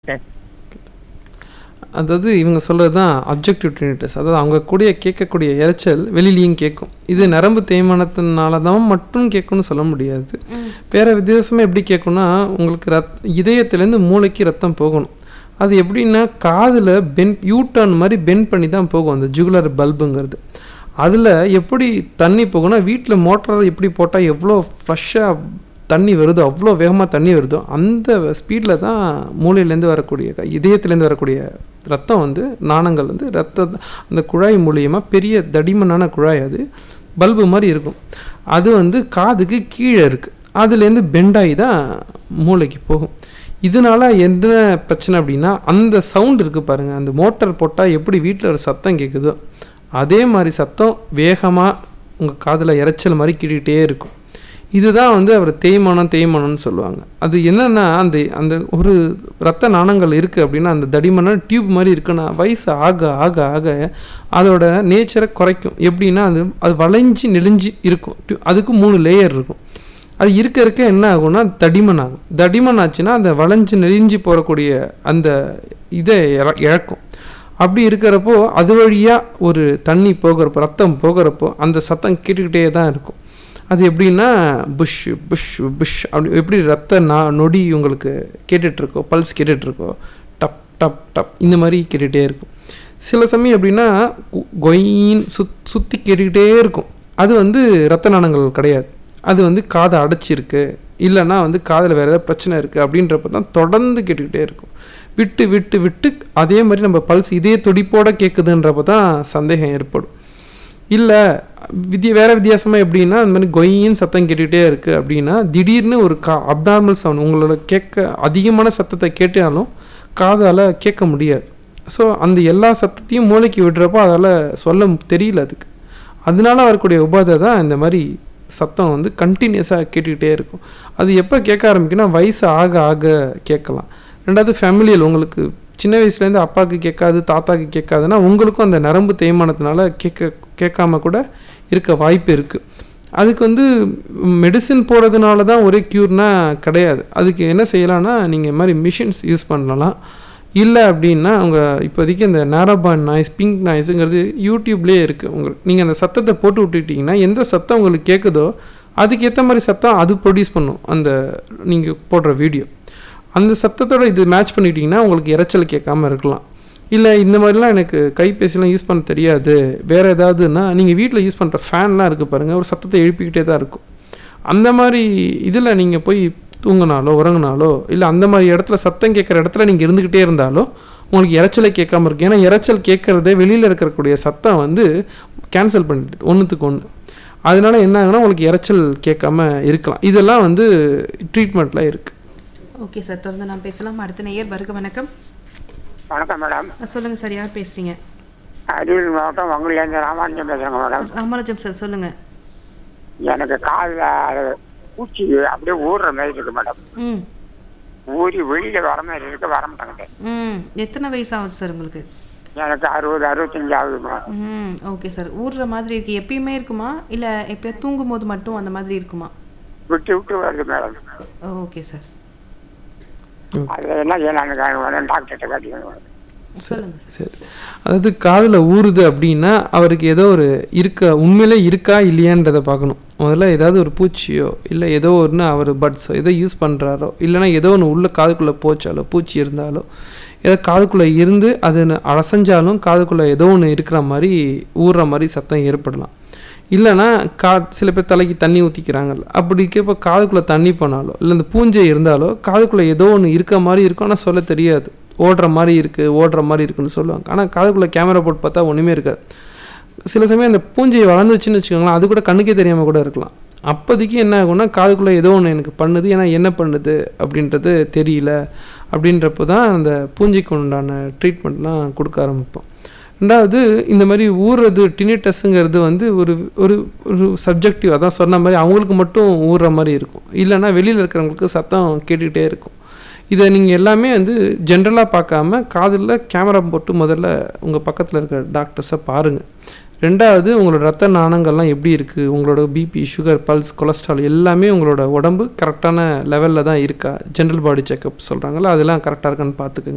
அதாவது இவங்க சொல்கிறது தான் அப்ஜெக்டிவ் டினிட்டஸ் அதாவது அவங்க கூடிய கேட்கக்கூடிய இரைச்சல் வெளியிலையும் கேட்கும் இது நரம்பு தேய்மானத்தினால தான் மட்டும் கேட்கும்னு சொல்ல முடியாது வேற வித்தியாசமாக எப்படி கேட்கும்னா உங்களுக்கு ரத் இதயத்துலேருந்து மூளைக்கு ரத்தம் போகணும் அது எப்படின்னா காதில் பென் யூட்டர்ன் மாதிரி பென் பண்ணி தான் போகும் அந்த ஜுகுலர் பல்புங்கிறது அதில் எப்படி தண்ணி போகும்னா வீட்டில் மோட்டார் எப்படி போட்டால் எவ்வளோ ஃப்ளஷ்ஷாக தண்ணி வருதோ அவ்வளோ வேகமாக தண்ணி வருதோ அந்த ஸ்பீடில் தான் மூளையிலேருந்து வரக்கூடிய க- இதயத்துலேருந்து வரக்கூடிய ரத்தம் வந்து நாணங்கள் வந்து ரத்த அந்த குழாய் மூலியமாக பெரிய தடிமனான குழாய் அது பல்பு மாதிரி இருக்கும் அது வந்து காதுக்கு கீழே இருக்குது அதுலேருந்து பெண்டாகி தான் மூளைக்கு போகும் இதனால என்ன பிரச்சனை அப்படின்னா அந்த சவுண்ட் இருக்குது பாருங்கள் அந்த மோட்டார் போட்டால் எப்படி வீட்டில் ஒரு சத்தம் கேட்குதோ அதே மாதிரி சத்தம் வேகமாக உங்கள் காதில் இரைச்சல் மாதிரி கிட்டிகிட்டே இருக்கும் இதுதான் வந்து அவர் தேய்மானம் தேய்மானம்னு சொல்லுவாங்க அது என்னன்னா அந்த அந்த ஒரு ரத்த நாணங்கள் இருக்குது அப்படின்னா அந்த தடிமனான டியூப் மாதிரி இருக்குன்னா வயசு ஆக ஆக ஆக அதோட நேச்சரை குறைக்கும் எப்படின்னா அது அது வளைஞ்சு நெளிஞ்சு இருக்கும் டு- அதுக்கு மூணு லேயர் இருக்கும் அது இருக்க இருக்க என்ன ஆகும்னா தடிமன் ஆகும் தடிமன் ஆச்சுன்னா அந்த வளைஞ்சு நெளிஞ்சு போகக்கூடிய அந்த இதை இழ- இழக்கும் அப்படி இருக்கிறப்போ அது வழியாக ஒரு தண்ணி போகிறப்போ ரத்தம் போகிறப்போ அந்த சத்தம் கேட்டுக்கிட்டே தான் இருக்கும் அது எப்படின்னா புஷ் புஷ் புஷ் அப்படி எப்படி ரத்த நா நொடி உங்களுக்கு கேட்டுட்ருக்கோ பல்ஸ் கேட்டுட்ருக்கோ டப் டப் டப் இந்த மாதிரி கேட்டுகிட்டே இருக்கும் சில சமயம் எப்படின்னா கு- கொயின் சுத் சுற்றி கேட்டுக்கிட்டே இருக்கும் அது வந்து ரத்த நாணங்கள் கிடையாது அது வந்து காதை அடைச்சிருக்கு இல்லைன்னா வந்து காதில் வேறு ஏதாவது பிரச்சனை இருக்குது அப்படின்றப்ப தான் தொடர்ந்து கேட்டுக்கிட்டே இருக்கும் விட்டு விட்டு விட்டு அதே மாதிரி நம்ம பல்ஸ் இதே துடிப்போட கேட்குதுன்றப்ப தான் சந்தேகம் ஏற்படும் இல்லை வித்திய வேறு வித்தியாசமாக எப்படின்னா அந்த மாதிரி கொய்யின்னு சத்தம் கேட்டுக்கிட்டே இருக்குது அப்படின்னா திடீர்னு ஒரு கா அப்நார்மல் சவுண்ட் உங்களோட கேட்க அதிகமான சத்தத்தை கேட்டாலும் காதால் கேட்க முடியாது ஸோ அந்த எல்லா சத்தத்தையும் மூளைக்கு விடுறப்போ அதால் சொல்ல தெரியல அதுக்கு அதனால வரக்கூடிய உபாதை தான் இந்த மாதிரி சத்தம் வந்து கண்டினியூஸாக கேட்டுக்கிட்டே இருக்கும் அது எப்போ கேட்க ஆரம்பிக்குன்னா வயசு ஆக ஆக கேட்கலாம் ரெண்டாவது ஃபேமிலியல் உங்களுக்கு சின்ன வயசுலேருந்து அப்பாவுக்கு கேட்காது தாத்தாக்கு கேட்காதுன்னா உங்களுக்கும் அந்த நரம்பு தேய்மானத்தினால கேட்க கேட்காம கூட இருக்க வாய்ப்பு இருக்குது அதுக்கு வந்து மெடிசின் போடுறதுனால தான் ஒரே க்யூர்னா கிடையாது அதுக்கு என்ன செய்யலாம்னா நீங்கள் இந்த மாதிரி மிஷின்ஸ் யூஸ் பண்ணலாம் இல்லை அப்படின்னா அவங்க இப்போதைக்கு இந்த நேரோபான் நாய்ஸ் பிங்க் நாய்ஸுங்கிறது யூடியூப்லேயே இருக்குது உங்களுக்கு நீங்கள் அந்த சத்தத்தை போட்டு விட்டுட்டிங்கன்னா எந்த சத்தம் உங்களுக்கு கேட்குதோ அதுக்கு ஏற்ற மாதிரி சத்தம் அது ப்ரொடியூஸ் பண்ணும் அந்த நீங்கள் போடுற வீடியோ அந்த சத்தத்தோட இது மேட்ச் பண்ணிட்டீங்கன்னா உங்களுக்கு இரைச்சல் கேட்காம இருக்கலாம் இல்லை இந்த மாதிரிலாம் எனக்கு கைபேசிலாம் யூஸ் பண்ண தெரியாது வேறு ஏதாவதுன்னா நீங்கள் வீட்டில் யூஸ் பண்ணுற ஃபேன்லாம் இருக்குது பாருங்கள் ஒரு சத்தத்தை எழுப்பிக்கிட்டே தான் இருக்கும் அந்த மாதிரி இதில் நீங்கள் போய் தூங்கினாலோ உறங்கினாலோ இல்லை அந்த மாதிரி இடத்துல சத்தம் கேட்குற இடத்துல நீங்கள் இருந்துக்கிட்டே இருந்தாலோ உங்களுக்கு இரைச்சலை கேட்காம இருக்கு ஏன்னா இரைச்சல் கேட்குறதே வெளியில் இருக்கக்கூடிய சத்தம் வந்து கேன்சல் பண்ணிடுது ஒன்றுத்துக்கு ஒன்று அதனால என்ன ஆகுனா உங்களுக்கு இரைச்சல் கேட்காம இருக்கலாம் இதெல்லாம் வந்து ட்ரீட்மெண்ட்டில் இருக்குது ஓகே சார் தொடர்ந்து நான் பேசலாம் அடுத்த நேயர் வருக வணக்கம் வணக்கம் மேடம் அஹ் சொல்லுங்க சார் யார் பேசுறீங்க அரியலூர் மாவட்டம் வங்குலேருந்து ராமானுஜம் பேசுகிறேங்க மேடம் ராமராஜம் சார் சொல்லுங்க எனக்கு காலில் பூச்சி அப்படியே ஊறுற மாதிரி இருக்கு மேடம் ம் ஊறி வெளியில் வர மாதிரி இருக்கு வர மாட்டேங்குது ம் எத்தனை வயசு ஆகுது சார் உங்களுக்கு எனக்கு அறுபது அறுபத்தஞ்சு ஆகுது மேடம் ம் ஓகே சார் ஊறுற மாதிரி இருக்கு எப்பயுமே இருக்குமா இல்லை எப்பயா தூங்கும் போது மட்டும் அந்த மாதிரி இருக்குமா விட்டு விட்டு வருது மேடம் ஓகே சார் அது என்ன செய்யலான்னு மேடம் டாக்டர்கிட்ட காட்டிக்கணும் சொல்லுங்க சார் சரி அதாவது காதில் ஊறுது அப்படின்னா அவருக்கு ஏதோ ஒரு இருக்க உண்மையிலே இருக்கா இல்லையான்றதை பார்க்கணும் முதல்ல ஏதாவது ஒரு பூச்சியோ இல்லை ஏதோ ஒன்று அவர் பட்ஸோ ஏதோ யூஸ் பண்ணுறாரோ இல்லைன்னா ஏதோ ஒன்று உள்ள காதுக்குள்ளே போச்சாலோ பூச்சி இருந்தாலோ ஏதோ காதுக்குள்ளே இருந்து அது ந- அலசஞ்சாலும் காதுக்குள்ளே ஏதோ ஒன்று இருக்கிற மாதிரி ஊறுற மாதிரி சத்தம் ஏற்படலாம் இல்லைன்னா கா சில பேர் தலைக்கு தண்ணி ஊற்றிக்கிறாங்கல்ல அப்படி இருக்கப்போ காதுக்குள்ளே தண்ணி போனாலோ இல்லை இந்த பூஞ்சை இருந்தாலோ காதுக்குள்ளே ஏதோ ஒன்று இருக்க மாதிரி இருக்கும் ஆனால் சொல்ல தெரியாது ஓடுற மாதிரி இருக்குது ஓடுற மாதிரி இருக்குன்னு சொல்லுவாங்க ஆனால் காதுக்குள்ளே கேமரா போட்டு பார்த்தா ஒன்றுமே இருக்காது சில சமயம் அந்த பூஞ்சை வளர்ந்துச்சுன்னு வச்சுக்கோங்களேன் அது கூட கண்ணுக்கே தெரியாமல் கூட இருக்கலாம் அப்போதைக்கு என்ன ஆகும்னா காதுக்குள்ளே ஏதோ ஒன்று எனக்கு பண்ணுது ஏன்னா என்ன பண்ணுது அப்படின்றது தெரியல அப்படின்றப்போ தான் அந்த பூஞ்சைக்கு உண்டான ட்ரீட்மெண்ட்லாம் கொடுக்க ஆரம்பிப்போம் ரெண்டாவது இந்த மாதிரி ஊறுறது டினிட்டஸுங்கிறது வந்து ஒரு ஒரு ஒரு சப்ஜெக்டிவ் அதான் சொன்ன மாதிரி அவங்களுக்கு மட்டும் ஊறுற மாதிரி இருக்கும் இல்லைன்னா வெளியில் இருக்கிறவங்களுக்கு சத்தம் கேட்டுக்கிட்டே இருக்கும் இதை நீங்கள் எல்லாமே வந்து ஜென்ரலாக பார்க்காம காதில் கேமரா போட்டு முதல்ல உங்கள் பக்கத்தில் இருக்கிற டாக்டர்ஸை பாருங்கள் ரெண்டாவது உங்களோட ரத்த நாணங்கள்லாம் எப்படி இருக்குது உங்களோட பிபி சுகர் பல்ஸ் கொலஸ்ட்ரால் எல்லாமே உங்களோட உடம்பு கரெக்டான லெவலில் தான் இருக்கா ஜென்ரல் பாடி செக்கப் சொல்கிறாங்கல்ல அதெல்லாம் கரெக்டாக இருக்கான்னு பார்த்துக்குங்க